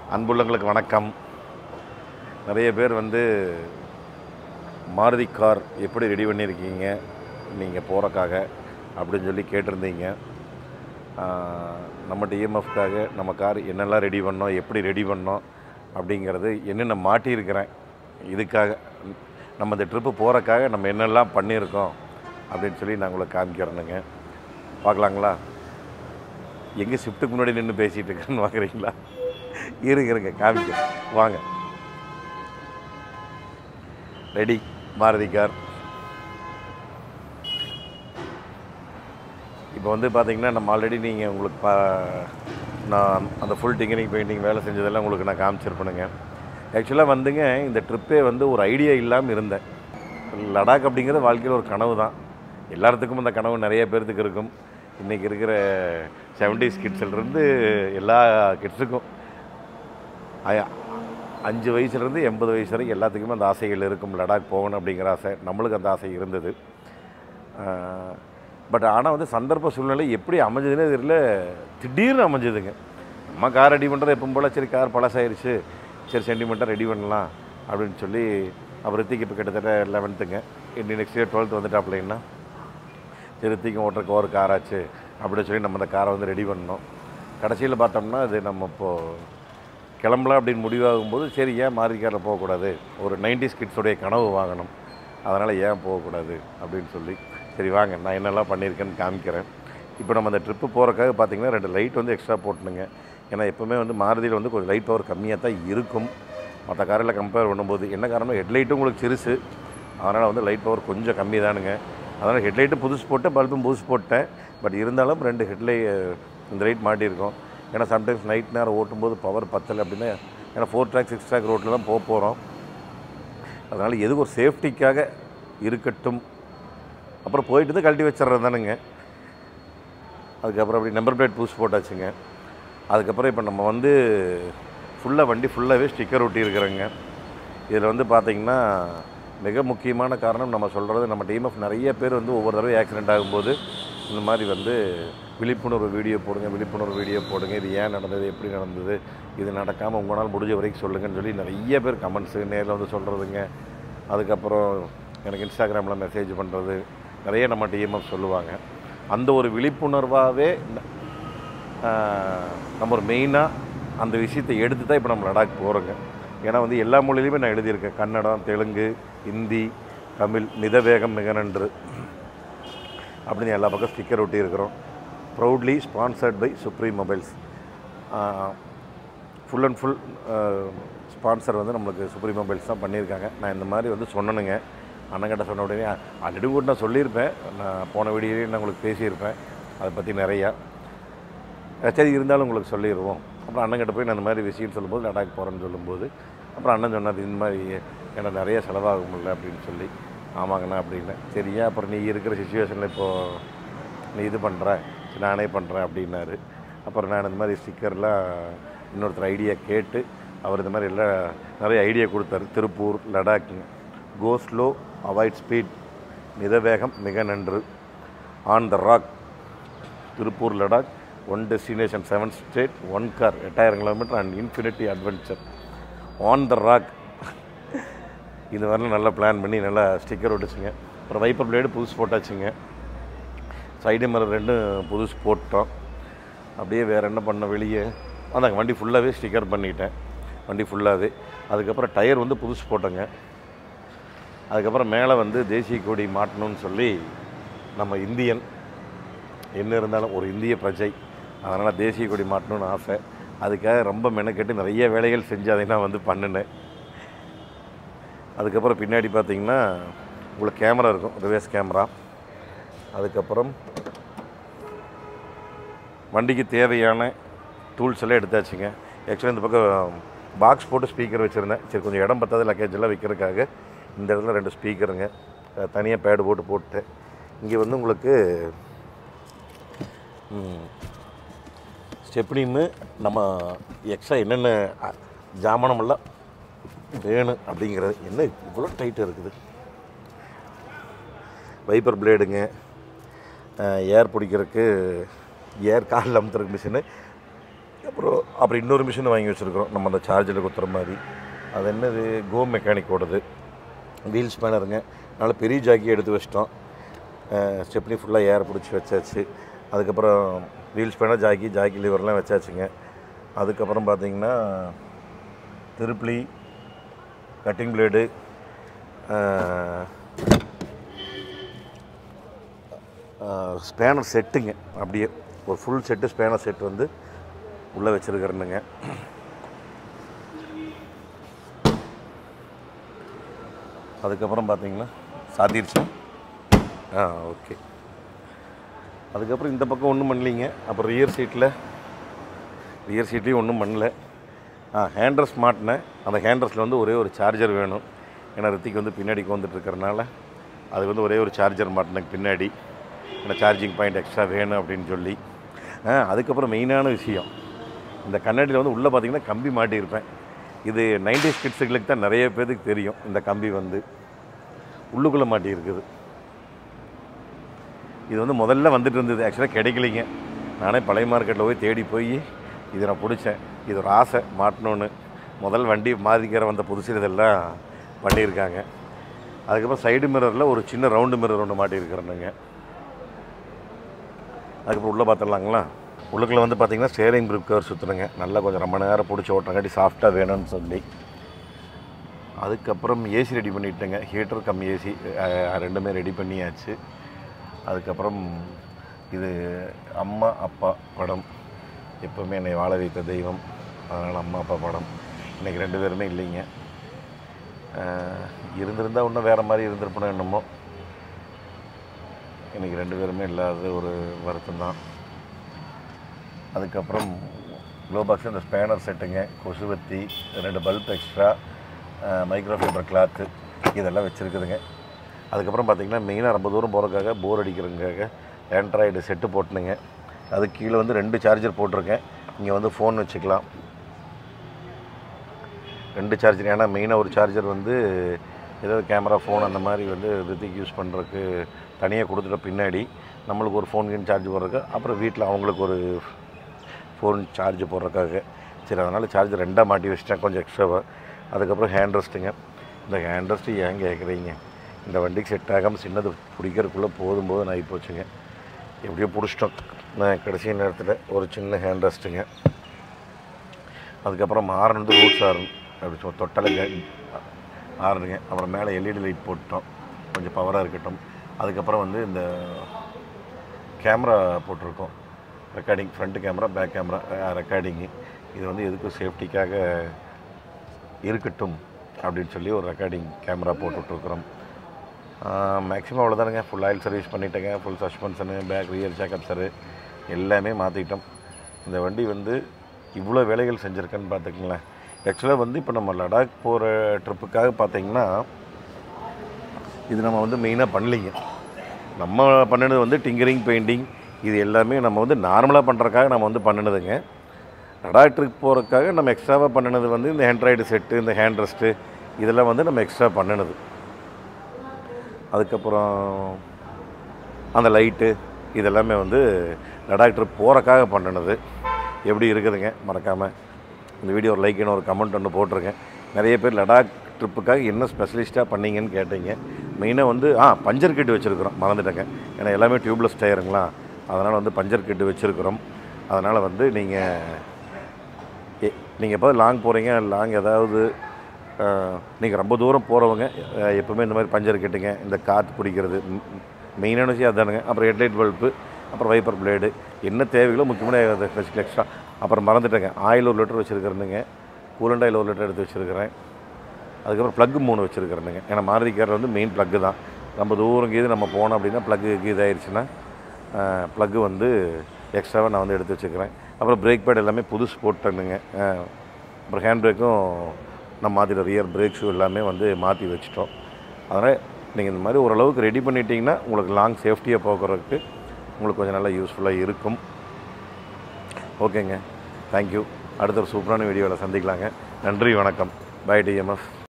அன்புள்ளங்களுக்கு வணக்கம் நிறைய பேர் வந்து மாருதி கார் எப்படி ரெடி பண்ணியிருக்கீங்க நீங்கள் போகிறக்காக அப்படின்னு சொல்லி கேட்டிருந்தீங்க ஆஹ், நம்ம டிஎம்எஃப்காக நம்ம கார் என்னெல்லாம் ரெடி பண்ணோம் எப்படி ரெடி பண்ணோம் அப்படிங்கிறது என்னென்ன மாட்டியிருக்கிறேன் இதுக்காக நம்ம இந்த ட்ரிப்பு போகிறக்காக நம்ம என்னெல்லாம் பண்ணியிருக்கோம் அப்படின்னு சொல்லி நான் உங்களுக்கு காமிக்கிறேனுங்க பார்க்கலாங்களா எங்கே ஷிஃப்ட்டுக்கு முன்னாடி நின்று பேசிகிட்டு இருக்கேன்னு பார்க்குறீங்களா இருங்க இருங்க காமிக்கிறேன் வாங்க ரெடி மாருதி கார் இப்போ வந்து பார்த்தீங்கன்னா நம்ம ஆல்ரெடி நீங்கள் உங்களுக்கு பா நான் அந்த ஃபுல் டிங்கரிங் பெயிண்டிங் வேலை செஞ்சதெல்லாம் உங்களுக்கு நான் காமிச்சிருப்பேனுங்க ஆக்சுவலாக வந்துங்க இந்த ட்ரிப்பே வந்து ஒரு ஐடியா இல்லாமல் இருந்தேன் லடாக் அப்படிங்கிறது வாழ்க்கையில் ஒரு கனவு தான் எல்லாத்துக்கும் அந்த கனவு நிறைய பேர்த்துக்கு இருக்கும் இன்றைக்கி இருக்கிற செவன்டிஸ் கிட்ஸ்லேருந்து எல்லா கிட்ஸுக்கும் அ- அஞ்சு வயசுலேருந்து எண்பது வயசு வரைக்கும் எல்லாத்துக்குமே அந்த ஆசைகள் இருக்கும் லடாக் போகணும் அப்படிங்கிற ஆசை நம்மளுக்கு அந்த ஆசை இருந்தது பட் ஆனால் வந்து சந்தர்ப்ப சூழ்நிலை எப்படி அமைஞ்சதுன்னே தெரியல திடீர்னு அமைஞ்சதுங்க நம்ம கார் ரெடி பண்ணுறது எப்பவும் போல் சரி கார் பழசாயிருச்சு சரி சென்டிமெண்ட்டாக ரெடி பண்ணலாம் அப்படின்னு சொல்லி அப்புறம் ரித்திக்கு இப்போ கிட்டத்தட்ட லெவன்த்துங்க இன்னி நெக்ஸ்ட் இயர் டுவெல்த் வந்துட்டாப்லைன்னா சரி ரித்திக்கும் ஓட்டுறக்கு ஒரு கார் ஆச்சு அப்படின்னு சொல்லி நம்ம அந்த காரை வந்து ரெடி பண்ணோம் கடைசியில் பார்த்தோம்னா அது நம்ம இப்போது கிளம்பலாம் அப்படின்னு முடிவாகும்போது சரி ஏன் மாறி காரில் போகக்கூடாது ஒரு நைன்டிஸ் கிட்ஸுடைய கனவு வாங்கணும் அதனால் ஏன் போகக்கூடாது அப்படின்னு சொல்லி சரி வாங்க நான் என்னெல்லாம் பண்ணியிருக்கேன்னு காமிக்கிறேன் இப்போ நம்ம அந்த ட்ரிப்பு போகிறக்காக பார்த்தீங்கன்னா ரெண்டு லைட் வந்து எக்ஸ்ட்ரா போட்டுனுங்க ஏன்னா எப்போவுமே வந்து மாருதியில் வந்து கொஞ்சம் லைட் பவர் கம்மியாக தான் இருக்கும் மற்ற காரில் கம்பேர் பண்ணும்போது என்ன காரணம் ஹெட்லைட்டும் உங்களுக்கு சிறுசு அதனால் வந்து லைட் பவர் கொஞ்சம் கம்மி தானுங்க அதனால் ஹெட்லைட்டு புதுசு போட்டேன் பல்பும் புதுசு போட்டேன் பட் இருந்தாலும் ரெண்டு ஹெட்லை இந்த லைட் மாட்டியிருக்கோம் ஏன்னா சம்டைம்ஸ் நைட் நேரம் ஓட்டும்போது பவர் பத்தலை அப்படின்னா ஏன்னா ஃபோர் ட்ராக் சிக்ஸ் ட்ராக் ரோட்டில் தான் போக போகிறோம் அதனால் எதுக்கு ஒரு சேஃப்டிக்காக இருக்கட்டும் அப்புறம் போயிட்டு தான் கழட்டி வச்சிட்றது தானுங்க அதுக்கப்புறம் அப்படி நம்பர் பிளேட் புதுசு போட்டாச்சுங்க அதுக்கப்புறம் இப்போ நம்ம வந்து ஃபுல்லாக வண்டி ஃபுல்லாகவே ஸ்டிக்கர் ஒட்டியிருக்கிறோங்க இதில் வந்து பார்த்திங்கன்னா மிக முக்கியமான காரணம் நம்ம சொல்கிறது நம்ம டீம் ஆஃப் நிறைய பேர் வந்து ஒவ்வொரு தடவை ஆக்சிடென்ட் ஆகும்போது இந்த மாதிரி வந்து விழிப்புணர்வு வீடியோ போடுங்க விழிப்புணர்வு வீடியோ போடுங்க இது ஏன் நடந்தது எப்படி நடந்தது இது நடக்காமல் உங்களால் முடிஞ்ச வரைக்கும் சொல்லுங்கன்னு சொல்லி நிறைய பேர் கமெண்ட்ஸு நேரில் வந்து சொல்கிறதுங்க அதுக்கப்புறம் எனக்கு இன்ஸ்டாகிராமில் மெசேஜ் பண்ணுறது நிறைய நம்ம டிஎம்எஃப் சொல்லுவாங்க அந்த ஒரு விழிப்புணர்வாகவே நம்ம ஒரு மெயினாக அந்த விஷயத்தை எடுத்து தான் இப்போ நம்ம லடாக் போகிறோங்க ஏன்னா வந்து எல்லா மொழியிலையுமே நான் எழுதியிருக்கேன் கன்னடம் தெலுங்கு ஹிந்தி தமிழ் மிதவேகம் மிக நன்று அப்படின்னு எல்லா பக்கம் ஸ்டிக்கர் ஒட்டி இருக்கிறோம் proudly sponsored by Supreme Mobiles full and full sponsor வந்து நம்மளுக்கு சுப்ரீம் மொபைல்ஸ் தான் பண்ணியிருக்காங்க நான் இந்த மாதிரி வந்து சொன்னனுங்க அண்ணங்கிட்ட சொன்ன உடனே ஆல்ரெடி கூட நான் சொல்லியிருப்பேன் நான் போன வீடியோலேயே நான் உங்களுக்கு பேசியிருப்பேன் அதை பற்றி நிறையா அஹ் சரி இருந்தாலும் உங்களுக்கு சொல்லிடுவோம் அப்புறம் அண்ணங்கிட்ட போய் நான் இந்த மாதிரி விஷயம் சொல்லும்போது லடாக் போகிறேன்னு சொல்லும்போது அப்புறம் அண்ணன் சொன்னார் இந்த மாதிரி எனக்கு நிறைய செலவாகும்ல அப்படின்னு சொல்லி ஆமாங்கண்ணா அப்படின்னு சரி ஏன் அப்புறம் நீ இருக்கிற சுச்சுவேஷனில் இப்போது நீ இது பண்ணுற சரி நானே பண்ணுறேன் அப்படின்னாரு அப்புறம் நான் இந்த மாதிரி ஸ்டிக்கர்லாம் இன்னொருத்தர் ஐடியா கேட்டு அவர் இந்த மாதிரி எல்லாம் நிறைய ஐடியா கொடுத்தாரு Tiruppur Ladakh go slow avoid speed மிதவேகம் மிக நன்று on the rock Tiruppur Ladakh one destination seven state one car எட்டாயிரம் kilometre and infinity adventure on the rock இது வரலாம் நல்லா பிளான் பண்ணி நல்லா ஸ்டிக்கர் ஒட்டுச்சுங்க அப்புறம் வைப்பர் பிளேடு புதுசு போட்டாச்சுங்க சைடு மிரர் ரெண்டும் புதுசு போட்டோம் அப்படியே வேறு என்ன பண்ண வெளியே அதாங்க வண்டி ஃபுல்லாகவே ஸ்டிக்கர் பண்ணிட்டேன் வண்டி ஃபுல்லாகவே அதுக்கப்புறம் டயர் வந்து புதுசு போட்டேங்க அதுக்கப்புறம் மேலே வந்து தேசிய கொடி மாட்டணும்னு சொல்லி நம்ம இந்தியன் என்ன இருந்தாலும் ஒரு இந்திய பிரஜை அதனால் தேசிய கொடி மாட்டணும்னு ஆசை அதுக்காக ரொம்ப மெனக்கெட்டு நிறைய வேலைகள் செஞ்சு அதை நான் வந்து பண்ணினேன் அதுக்கப்புறம் பின்னாடி பார்த்தீங்கன்னா உங்களுக்கு கேமரா இருக்கும் ரிவர்ஸ் கேமரா அதுக்கப்புறம் வண்டிக்கு தேவையான டூல்ஸ் எல்லாம் எடுத்தாச்சுங்க ஆக்சுவலாக இந்த பக்கம் பாக்ஸ் போட்டு ஸ்பீக்கர் வச்சுருந்தேன் சரி கொஞ்சம் இடம் பத்தாத லக்கேஜ் எல்லாம் வைக்கிறதுக்காக இந்த இடத்துல ரெண்டு ஸ்பீக்கருங்க தனியாக பேடு போட்டு போட்டேன் இங்கே வந்து உங்களுக்கு ஸ்டெப்னின்னு நம்ம எக்ஸ்ட்ரா என்னென்ன அ, ஜாமானமெல்லாம் வேணும் அப்படிங்கிறது என்ன இவ்வளோ டைட் இருக்குது வைப்பர் பிளேடுங்க ஏர் பிடிக்கிறதுக்கு ஏர் காலில் அமுத்துறதுக்கு மிஷினு அப்புறம் அப்புறம் இன்னொரு மிஷின் வாங்கி வச்சுருக்கிறோம் நம்ம அந்த சார்ஜில் குத்துற மாதிரி அது என்னது கோ மெக்கானிக்கோடது வீல் ஸ்பேனருங்க நல்ல பெரிய ஜாக்கி எடுத்து வச்சிட்டோம் ஸ்டெப்னி ஃபுல்லாக ஏர் பிடிச்சி வச்சாச்சு அதுக்கப்புறம் வீல் ஸ்பேனர் ஜாக்கி ஜாக்கி லிவர்லாம் வச்சாச்சுங்க அதுக்கப்புறம் பார்த்தீங்கன்னா திருப்ளி கட்டிங் பிளேடு ஸ்பேனர் செட்டுங்க அப்படியே ஒரு ஃபுல் செட்டு ஸ்பேனர் செட் வந்து உள்ளே வச்சுருக்கிறேனுங்க அதுக்கப்புறம் பார்த்தீங்கன்னா சாத்திருச்சு ஆ ஓகே அதுக்கப்புறம் இந்த பக்கம் ஒன்றும் பண்ணலிங்க அப்புறம் ரியர் சீட்டில் ரியர் சீட்லேயும் ஒன்றும் பண்ணல ஆ ஹேண்ட்ரஸ் மாட்டினேன் அந்த ஹேண்ட்ரஸில் வந்து ஒரே ஒரு சார்ஜர் வேணும் ஏன்னா ரித்திக் வந்து பின்னாடி வந்துட்டு இருக்கறனால அது வந்து ஒரே ஒரு சார்ஜர் மாட்டினேன் பின்னாடி ஏன்னா சார்ஜிங் பாயிண்ட் எக்ஸ்ட்ரா வேணும் அப்படின்னு சொல்லி ஆ அதுக்கப்புறம் மெயினான விஷயம் இந்த கண்ணாடியில் வந்து உள்ளே பார்த்தீங்கன்னா கம்பி மாட்டியிருப்பேன் இது நைன்டி கிட்ஸுகளுக்கு தான் நிறைய பேருக்கு தெரியும் இந்த கம்பி வந்து உள்ளுக்குள்ளே மாட்டி இருக்குது இது வந்து முதல்ல வந்துட்டு இருந்தது ஆக்சுவலாக கிடைக்கலிங்க நானே பழைய மார்க்கெட்டில் போய் தேடி போய் இதை நான் பிடிச்சேன் இது ஒரு ஆசை மாட்டணுன்னு முதல் வண்டி மாதிரிக்கிற வந்த புதுசில் இதெல்லாம் பண்ணியிருக்காங்க அதுக்கப்புறம் சைடு மிரரில் ஒரு சின்ன ரவுண்டு மிரர் ஒன்று மாட்டியிருக்கிறேனுங்க அதுக்கப்புறம் உள்ளே பார்த்துடலாங்களா உள்ளுக்குள்ள வந்து பார்த்தீங்கன்னா ஸ்டேரிங் ப்ரூப் கவர் சுற்றுனுங்க நல்லா கொஞ்சம் ரொம்ப நேரம் பிடிச்சி ஓட்டுறங்காட்டி சாஃப்டாக வேணும்னு சொல்லி அதுக்கப்புறம் ஏசி ரெடி பண்ணிட்டேங்க ஹீட்டர் கம் ஏசி ரெண்டுமே ரெடி பண்ணியாச்சு அதுக்கப்புறம் இது அம்மா அப்பா படம் எப்போவுமே என்னை வாழ வைத்த தெய்வம் அதனால் அம்மா அப்பா படம் இன்றைக்கி ரெண்டு பேருமே இல்லைங்க அஹ், இருந்திருந்தா இன்னும் வேறு மாதிரி இருந்திருப்பணும் என்னமோ இன்றைக்கி ரெண்டு பேருமே இல்லாத ஒரு வருத்தம் தான் அதுக்கப்புறம் க்ளோ பாக்ஸ் இந்த ஸ்பேனர் செட்டுங்க கொசுவத்தி ரெண்டு பல்ப் எக்ஸ்ட்ரா மைக்ரோஃபைபர் கிளாத்து இதெல்லாம் வச்சுருக்குதுங்க அதுக்கப்புறம் பார்த்தீங்கன்னா மெயினாக ரொம்ப தூரம் போகிறதுக்காக போர் அடிக்கிறதுக்காக ஆண்ட்ராய்டு செட்டு போட்டுனுங்க அது கீழே வந்து ரெண்டு சார்ஜர் போட்டிருக்கேன் இங்கே வந்து ஃபோன் வச்சுக்கலாம் ரெண்டு சார்ஜர் ஏன்னா மெயினாக ஒரு சார்ஜர் வந்து ஏதாவது கேமரா ஃபோன் அந்த மாதிரி வந்து ரித்திக் யூஸ் பண்ணுறதுக்கு தனியாக கொடுத்துட்ட பின்னாடி நம்மளுக்கு ஒரு ஃபோன் சார்ஜ் போடுறதுக்கு அப்புறம் வீட்டில் அவங்களுக்கு ஒரு ஃபோன் சார்ஜ் போடுறதுக்காக சரி அதனால் சார்ஜர் ரெண்டாக மாட்டி வச்சிட்டேன் கொஞ்சம் எக்ஸ்ட்ராவாக அதுக்கப்புறம் ஹேண்ட் ரெஸ்ட்டுங்க இந்த ஹேண்ட் ரெஸ்ட்டு ஏன் கேட்குறீங்க இந்த வண்டிக்கு செட் ஆகாமல் சின்னது பிடிக்கிறதுக்குள்ளே போதும் போதும் ஆகி போச்சுங்க எப்படியோ பிடிச்சிட்டோம் நான் கடைசி நேரத்தில் ஒரு சின்ன ஹேண்ட் ரெஸ்ட்டுங்க அதுக்கப்புறம் ஆரன் வந்து ரூட்ஸ் ஆரன் அப்படி சொ தொட்டலை ஆரனுங்க அப்புறம் மேலே எல்இடி லைட் போட்டோம் கொஞ்சம் பவராக இருக்கட்டும் அதுக்கப்புறம் வந்து இந்த கேமரா போட்டிருக்கோம் recording front camera back camera recording இது வந்து எதுக்கும் சேஃப்டிக்காக இருக்கட்டும் அப்படின்னு சொல்லி ஒரு ரெக்கார்டிங் கேமரா போட்டுட்ருக்குறோம் மேக்ஸிமம் அவ்வளோதானுங்க ஃபுல் ஆயில் சர்வீஸ் பண்ணிட்டேங்க ஃபுல் சஸ்பென்ஷனு பேக் ரியர் சேக்கப்ஸரு எல்லாமே மாற்றிட்டோம் இந்த வண்டி வந்து இவ்வளோ வேலைகள் செஞ்சுருக்கேன்னு பார்த்துக்கங்களேன் ஆக்சுவலாக வந்து இப்போ நம்ம லடாக் போகிற ட்ரிப்புக்காக பார்த்தீங்கன்னா இது நம்ம வந்து மெயினாக பண்ணலிங்க நம்ம பண்ணினது வந்து டிங்கரிங் பெயிண்டிங் இது எல்லாமே நம்ம வந்து நார்மலாக பண்ணுறக்காக நம்ம வந்து பண்ணினதுங்க லடாக் ட்ரிப் போகிறதுக்காக நம்ம எக்ஸ்ட்ராவாக பண்ணினது வந்து இந்த ஹேண்ட்ராய்டு செட்டு இந்த ஹேண்ட் ரெஸ்ட்டு இதெல்லாம் வந்து நம்ம எக்ஸ்ட்ரா பண்ணினது அதுக்கப்புறம் அந்த லைட்டு இதெல்லாமே வந்து லடாக் ட்ரிப் போகிறக்காக பண்ணினது எப்படி இருக்குதுங்க மறக்காமல் இந்த வீடியோ ஒரு லைக்குன்னு ஒரு கமெண்ட் ஒன்று போட்டிருக்கேன் நிறைய பேர் லடாக் ட்ரிப்புக்காக என்ன ஸ்பெஷலிஸ்ட்டாக பண்ணீங்கன்னு கேட்டீங்க மெயினாக வந்து ஆ பஞ்சர் கிட்டு வச்சுருக்குறோம் மறந்துட்டேங்க ஏன்னா எல்லாமே டியூப்லெஸ் டயருங்களா அதனால் வந்து பஞ்சர் கிட்டு வச்சுருக்குறோம் அதனால் வந்து நீங்கள் நீங்கள் எப்போ லாங் போகிறீங்க லாங் ஏதாவது நீங்கள் ரொம்ப தூரம் போகிறவங்க எப்போவுமே இந்த மாதிரி பஞ்சர் கட்டுங்க இந்த காற்று பிடிக்கிறது மெயினான விஷயம் அதானுங்க அப்புறம் ஹெட்லைட் பல்பு அப்புறம் வைப்பர் பிளேடு என்ன தேவைகளோ முக்கியமான ஸ்பெஷல் எக்ஸ்ட்ரா அப்புறம் மறந்துட்டேங்க ஆயில் ஒரு லிட்டர் வச்சுருக்கிறேனுங்க கூலண்ட் ஆயில் ஒரு லிட்டர் எடுத்து வச்சுருக்கிறேன் அதுக்கப்புறம் ப்ளக்கு மூணு வச்சுருக்கிறேனுங்க ஏன்னா மாருதி காரில் வந்து மெயின் ப்ளக்கு தான் ரொம்ப தூரம் கீது நம்ம போனோம் அப்படின்னா ப்ளக்கு இதாயிருச்சுன்னா ப்ளக்கு வந்து எக்ஸ்ட்ராவாக நான் வந்து எடுத்து வச்சுக்கிறேன் அப்புறம் பிரேக் பேட் எல்லாமே புதுசு போட்டேனுங்க அஹ், அப்புறம் ஹேண்ட் பிரேக்கும் நம்ம மாற்றிட்ட ரியர் பிரேக் ஷூ எல்லாமே வந்து மாற்றி வச்சிட்டோம் அதனால் நீங்கள் இந்த மாதிரி ஓரளவுக்கு ரெடி பண்ணிட்டீங்கன்னா உங்களுக்கு லாங் சேஃப்டியாக போக்குறதுக்கு உங்களுக்கு கொஞ்சம் நல்லா யூஸ்ஃபுல்லாக இருக்கும் ஓகேங்க தேங்க்யூ அடுத்த ஒரு சூப்பரான வீடியோவில் சந்திக்கலாங்க நன்றி வணக்கம் பை டிஎம்எஃப்